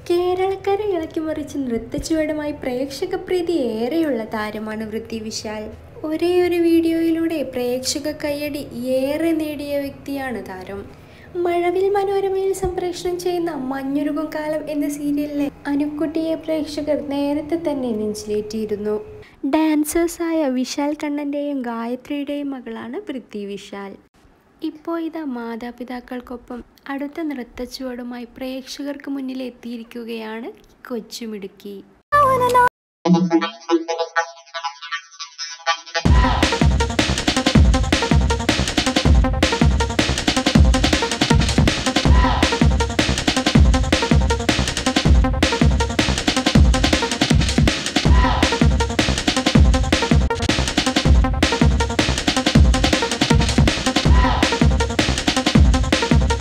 കേരളക്കരെ ഇളക്കിമറിച്ച് നൃത്തച്ചുവടുമായി പ്രേക്ഷക പ്രീതി ഏറെയുള്ള താരമാണ് വൃത്തി വിശാൽ ഒരേ ഒരു വീഡിയോയിലൂടെ പ്രേക്ഷക കയ്യടി ഏറെ നേടിയ വ്യക്തിയാണ് താരം മഴവിൽ മനോരമയിൽ സംപ്രേഷണം ചെയ്യുന്ന മഞ്ഞുരുകും കാലം എന്ന സീരിയലിലെ അനുക്കുട്ടിയെ പ്രേക്ഷകർ നേരത്തെ തന്നെ നെഞ്ചിലേറ്റിയിരുന്നു ഡാൻസേഴ്സായ വിശാൽ കണ്ണൻ്റെയും ഗായത്രിയുടെയും മകളാണ് പൃഥ്വി വിശാൽ ഇപ്പോൾ ഇതാ മാതാപിതാക്കൾക്കൊപ്പം അടുത്ത നൃത്തച്ചുവടുമായി പ്രേക്ഷകർക്ക് മുന്നിൽ എത്തിയിരിക്കുകയാണ് കൊച്ചുമിടുക്കി